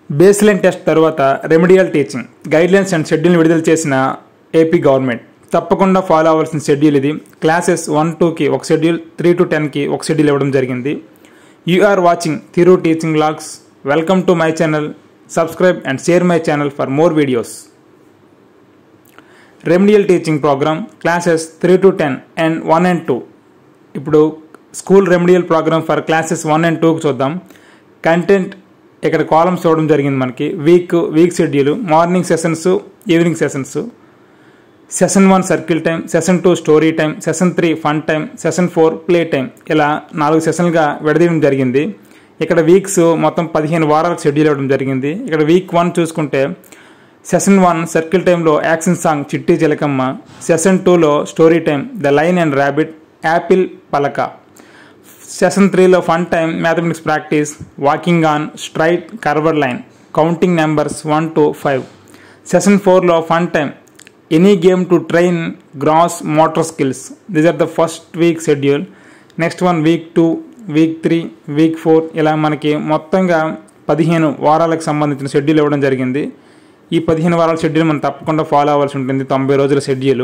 Baseline test తర్వాత remedial teaching guidelines and schedule విడుదల చేసిన ఏపీ గవర్నమెంట్ తప్పకుండా ఫాలో అవ్వాల్సిన షెడ్యూల్ ఇది క్లాసెస్ వన్ టూకి ఒక షెడ్యూల్ త్రీ టు టెన్కి ఒక షెడ్యూల్ ఇవ్వడం జరిగింది you are watching Thiru teaching logs welcome to my channel subscribe and share my channel for more videos remedial teaching program classes three to ten and one and two ఇప్పుడు school remedial program for classes one and టూకి చూద్దాం content ఇక్కడ columns ఇవ్వడం జరిగింది మనకి week week schedule morning sessions evening sessions session one circle time session two story time session three fun time session four play time ఇలా నాలుగు సెషన్లుగా విడదీయడం జరిగింది ఇక్కడ వీక్స్ మొత్తం పదిహేను వారాలకు షెడ్యూల్ ఇవ్వడం జరిగింది ఇక్కడ వీక్ వన్ చూసుకుంటే సెషన్ వన్ సర్కిల్ టైంలో యాక్షన్ సాంగ్ చిట్టి చిలకమ్మ సెషన్ టూలో story time the lion and rabbit apple పలక సెషన్ త్రీలో fun time mathematics practice walking on straight curved line counting numbers one to five session ఫోర్లో fun time any game to train gross motor skills this are the first week schedule next one week two week three week four ఇలా మనకి మొత్తంగా పదిహేను వారాలకు సంబంధించిన schedule ఇవ్వడం జరిగింది ఈ పదిహేను వారాల షెడ్యూల్ మనం తప్పకుండా ఫాలో అవ్వాల్సి ఉంటుంది తొంభై రోజుల షెడ్యూల్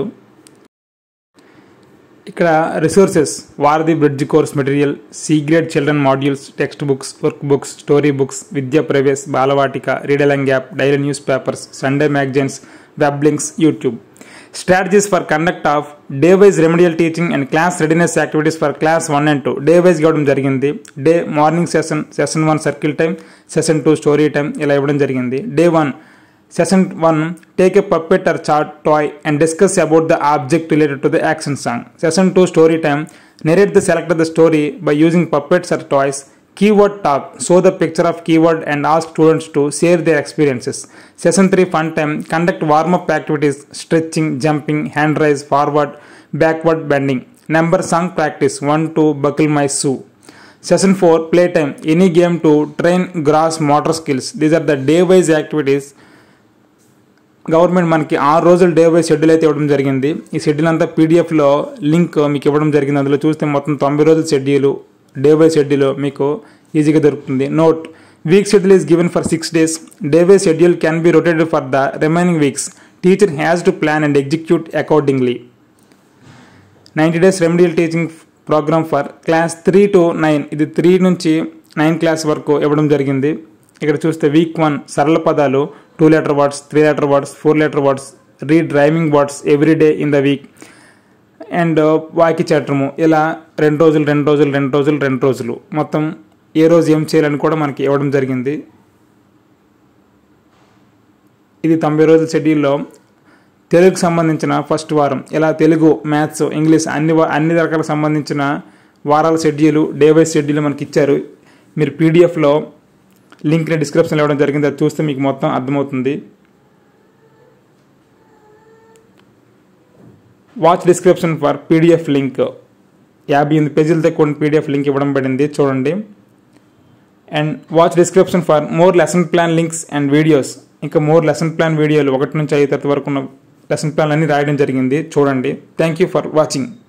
ఇక్కడ రిసోర్సెస్ వారధి bridge course material C grade children modules textbooks workbooks storybooks Vidya Pravesh Balvatika read along app daily newspapers Sunday magazines web links YouTube strategies for conduct of day wise remedial teaching and class readiness activities for class one and two day wise ఇవ్వడం జరిగింది day morning session session one circle time session two story time ఇలా ఇవ్వడం జరిగింది day one Session 1 Take a puppet or chart toy and discuss about the object related to the action song. Session 2 Story time Narrate the select of the story by using puppets or toys. Keyword talk Show the picture of keyword and ask students to share their experiences. Session 3 Fun time Conduct warm up activities stretching, jumping, hand raise, forward, backward bending. Number song practice 1 2 Buckle my shoe. Session 4 Playtime Any game to train gross motor skills. These are the day wise activities government మనకి ఆరు రోజులు day wise schedule అయితే ఇవ్వడం జరిగింది ఈ schedule అంతా పీడిఎఫ్లో link మీకు ఇవ్వడం జరిగింది అందులో చూస్తే మొత్తం తొంభై రోజుల షెడ్యూల్ డే వైజ్ షెడ్యూల్ మీకు ఈజీగా దొరుకుతుంది note week schedule is given for six days day wise schedule can be rotated for the remaining weeks teacher has to plan and execute accordingly ninety days remedial teaching programme for class three to nine ఇది three నుంచి nine class వరకు ఇవ్వడం జరిగింది ఇక్కడ చూస్తే week one సరళ పదాలు two letter words three letter words four letter words read driving words every day in the week and వాకి చట్టము ఇలా రెండు రోజులు రెండు రోజులు రెండు రోజులు రెండు రోజులు మొత్తం ఏ రోజు ఏం చేయాలని కూడా మనకి ఇవ్వడం జరిగింది ఇది తొంభై రోజుల షెడ్యూల్లో తెలుగుకు సంబంధించిన ఫస్ట్ వారం ఇలా తెలుగు మ్యాథ్స్ ఇంగ్లీష్ అన్ని అన్ని రకాలకు సంబంధించిన వారాల షెడ్యూల్ డే వైజ్ షెడ్యూల్ మనకి ఇచ్చారు మీరు పీడిఎఫ్లో లింక్ని డిస్క్రిప్షన్లో ఇవ్వడం జరిగింది అది చూస్తే మీకు మొత్తం అర్థమవుతుంది watch description for PDF link యాభై ఎనిమిది పేజీలతో కొన్ని పీడిఎఫ్ లింక్ ఇవ్వడం పడింది చూడండి and watch description for more lesson plan links and videos ఇంకా మోర్ లెసన్ ప్లాన్ వీడియోలు ఒకటి నుంచి ఐదు తరగతి వరకు ఉన్న లెసన్ ప్లాన్ అన్ని రాయడం జరిగింది చూడండి థ్యాంక్ యూ ఫర్ వాచింగ్